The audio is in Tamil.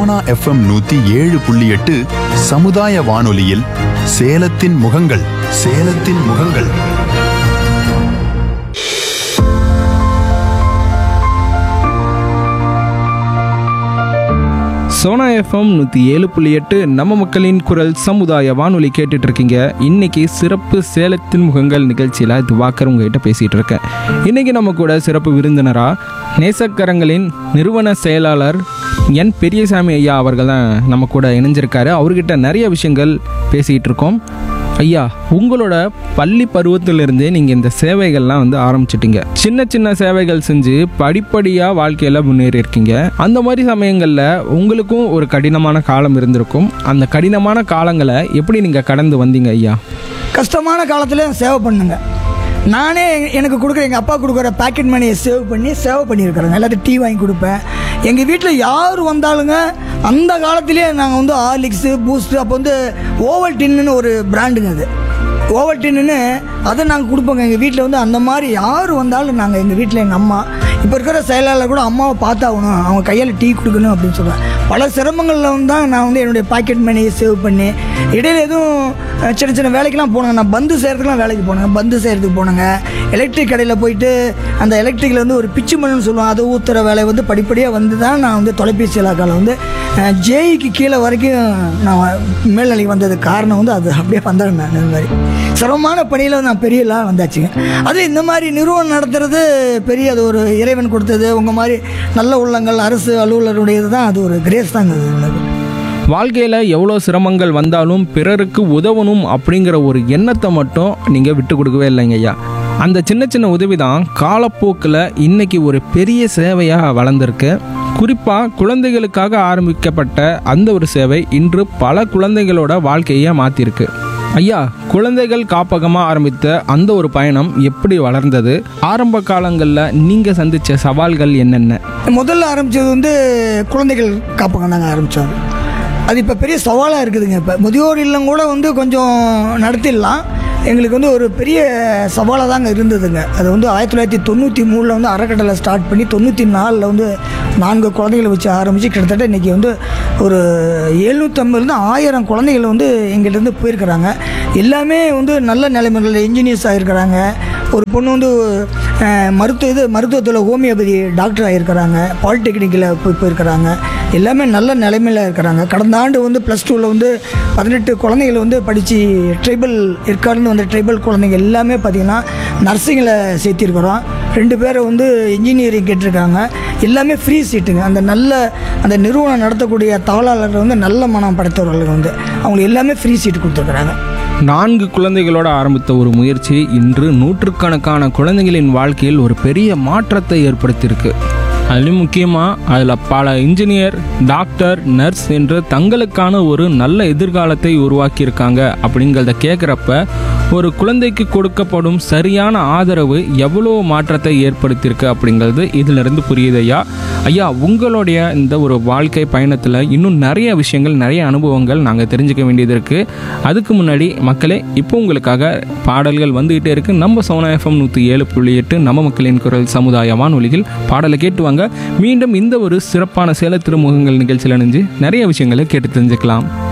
சோனா எஃப்எம் நூத்தி ஏழு புள்ளி எட்டு சமுதாய வானொலியில் சேலத்தின் முகங்கள் சேலத்தின் முகங்கள் சோனா எஃப்எம் நூற்றி ஏழு புள்ளி எட்டு நம்ம மக்களின் குரல் சமுதாய வானொலி கேட்டுட்டு இருக்கீங்க இன்னைக்கு சிறப்பு சேலத்தின் முகங்கள் நிகழ்ச்சியில் திவாக்கர் உங்ககிட்ட பேசிகிட்டு இருக்கேன் இன்னைக்கு நம்ம கூட சிறப்பு விருந்தினராக நேசக்கரங்களின் நிறுவன செயலாளர் என் பெரியசாமி ஐயா அவர்கள் தான் நம்ம கூட இணைஞ்சிருக்காரு அவர்கிட்ட நிறைய விஷயங்கள் பேசிகிட்டு இருக்கோம் ஐயா உங்களோட பள்ளி பருவத்திலிருந்தே நீங்கள் இந்த சேவைகள்லாம் வந்து ஆரம்பிச்சிட்டீங்க சின்ன சின்ன சேவைகள் செஞ்சு படிப்படியாக வாழ்க்கையில் முன்னேறி இருக்கீங்க அந்த மாதிரி சமயங்களில் உங்களுக்கும் ஒரு கடினமான காலம் இருந்திருக்கும் அந்த கடினமான காலங்களை எப்படி நீங்கள் கடந்து வந்தீங்க ஐயா கஷ்டமான காலத்தில் சேவை பண்ணுங்க நானே எங்க- எனக்கு கொடுக்குற எங்கள் அப்பா கொடுக்குற பாக்கெட் மணியை சேவ் பண்ணி சேவ் பண்ணியிருக்கிறேங்க எல்லாத்தையும் டீ வாங்கி கொடுப்பேன் எங்கள் வீட்டில் யார் வந்தாலுங்க அந்த காலத்திலேயே நாங்கள் வந்து ஹார்லிக்ஸு பூஸ்ட்டு அப்போ வந்து ஓவல் டின்னு ஒரு பிராண்டுங்க அது ஓவல் டின்னு அதை நாங்கள் கொடுப்போங்க எங்கள் வீட்டில் வந்து அந்த மாதிரி யார் வந்தாலும் நாங்கள் எங்கள் வீட்டில் எங்கள் அம்மா இப்போ இருக்கிற செயலாளர் கூட அம்மாவை பார்த்தாகணும் அவங்க கையால் டீ கொடுக்கணும் அப்படின்னு சொல்லுவேன் பல சிரமங்களில் வந்து தான் நான் வந்து என்னுடைய பாக்கெட் மணியை சேவ் பண்ணி இடையில எதுவும் அஹ், சின்ன சின்ன வேலைக்கெல்லாம் போனேங்க நான் பந்து செய்கிறதுக்குலாம் வேலைக்கு போனேங்க பந்து செய்கிறதுக்கு போனேங்க எலக்ட்ரிக் கடையில் போயிட்டு அந்த எலக்ட்ரிக்கில் வந்து ஒரு பிச்சு மண்ணுன்னு சொல்லுவோம் அதை ஊற்றுற வேலை வந்து படிப்படியாக வந்து தான் நான் வந்து தொலைபேசி இலாக்காவில் வந்து ஜேஇக்கு கீழே வரைக்கும் நான் மேல்நிலைக்கு வந்ததுக்கு காரணம் வந்து அது அப்படியே வந்தேன் நான் இந்த மாதிரி சிரமமான பணியில் நான் பெரிய எல்லாம் வந்தாச்சுங்க அது இந்த மாதிரி நிறுவனம் நடத்துறது பெரிய அது ஒரு இறைவன் கொடுத்தது உங்கள் மாதிரி நல்ல உள்ளங்கள் அரசு அலுவலருடையது தான் அது ஒரு கிரேஸ் தாங்க அது எனக்கு வாழ்க்கையில் எவ்வளோ சிரமங்கள் வந்தாலும் பிறருக்கு உதவணும் அப்படிங்கிற ஒரு எண்ணத்தை மட்டும் நீங்கள் விட்டு கொடுக்கவே இல்லைங்க ஐயா அந்த சின்ன சின்ன உதவி தான் காலப்போக்கில் இன்னைக்கு ஒரு பெரிய சேவையாக வளர்ந்துருக்கு குறிப்பாக குழந்தைகளுக்காக ஆரம்பிக்கப்பட்ட அந்த ஒரு சேவை இன்று பல குழந்தைகளோட வாழ்க்கையை மாற்றிருக்கு ஐயா குழந்தைகள் காப்பகமாக ஆரம்பித்த அந்த ஒரு பயணம் எப்படி வளர்ந்தது ஆரம்ப காலங்களில் நீங்கள் சந்தித்த சவால்கள் என்னென்ன முதல்ல ஆரம்பித்தது வந்து குழந்தைகள் காப்பகம் தாங்க ஆரம்பித்தோம் அது இப்போ பெரிய சவாலாக இருக்குதுங்க இப்போ முதியோர் இல்லம் கூட வந்து கொஞ்சம் நடத்திடலாம் எங்களுக்கு வந்து ஒரு பெரிய சவாலாக தாங்க இருந்ததுங்க அது வந்து ஆயிரத்தி தொள்ளாயிரத்தி தொண்ணூற்றி மூணில் வந்து அறக்கட்டளை ஸ்டார்ட் பண்ணி தொண்ணூற்றி நாலில் வந்து நான்கு குழந்தைகளை வச்சு ஆரம்பித்து கிட்டத்தட்ட இன்றைக்கி வந்து ஒரு எழுநூற்றம்பதுலேருந்து ஆயிரம் குழந்தைகள் வந்து எங்கள்கிட்ட போயிருக்கிறாங்க எல்லாமே வந்து நல்ல நிலைமைகளில் இன்ஜினியர்ஸ் ஆகிருக்கிறாங்க ஒரு பொண்ணு வந்து அஹ், மருத்துவ இது மருத்துவத்தில் ஹோமியோபதி டாக்டர் ஆகியிருக்கிறாங்க பாலிடெக்னிக்கில் போய் போயிருக்கிறாங்க எல்லாமே நல்ல நிலைமையில் இருக்கிறாங்க கடந்த ஆண்டு வந்து ப்ளஸ் டூவில் வந்து பதினெட்டு குழந்தைகள் வந்து படித்து ட்ரைபல் ஏற்காடுன்னு வந்த ட்ரைபல் குழந்தைங்க எல்லாமே பார்த்திங்கன்னா நர்சிங்கில் சேர்த்திருக்கிறோம் ரெண்டு பேரை வந்து இன்ஜினியரிங் கேட்டிருக்காங்க எல்லாமே ஃப்ரீ சீட்டுங்க அந்த நல்ல அந்த நிறுவனம் நடத்தக்கூடிய தகவலாளர்கள் வந்து நல்ல மனம் படைத்தவர்கள் வந்து அவங்க எல்லாமே ஃப்ரீ சீட்டு கொடுத்துருக்குறாங்க நான்கு குழந்தைகளோட ஆரம்பித்த ஒரு முயற்சி இன்று நூற்றுக்கணக்கான குழந்தைகளின் வாழ்க்கையில் ஒரு பெரிய மாற்றத்தை ஏற்படுத்தியிருக்கு அதிலும் முக்கியமாக அதில் பல இன்ஜினியர் டாக்டர் நர்ஸ் என்று தங்களுக்கான ஒரு நல்ல எதிர்காலத்தை உருவாக்கியிருக்காங்க அப்படிங்கிறத கேட்குறப்ப ஒரு குழந்தைக்கு கொடுக்கப்படும் சரியான ஆதரவு எவ்வளோ மாற்றத்தை ஏற்படுத்தியிருக்கு அப்படிங்கிறது இதிலிருந்து புரியுது ஐயா ஐயா உங்களுடைய இந்த ஒரு வாழ்க்கை பயணத்தில் இன்னும் நிறைய விஷயங்கள் நிறைய அனுபவங்கள் நாங்கள் தெரிஞ்சுக்க வேண்டியது இருக்குது அதுக்கு முன்னாடி மக்களே இப்போ உங்களுக்காக பாடல்கள் வந்துகிட்டே இருக்கு நம்ம சோனா எஃப்எம் நூற்றி ஏழு புள்ளி எட்டு நம்ம மக்களின் குரல் சமுதாய வானொலிகள் பாடலை கேட்டு வாங்க மீண்டும் இந்த ஒரு சிறப்பான சேல திருமுகங்கள் நிகழ்ச்சியில் இணைஞ்சு நிறைய விஷயங்களை கேட்டு தெரிஞ்சுக்கலாம்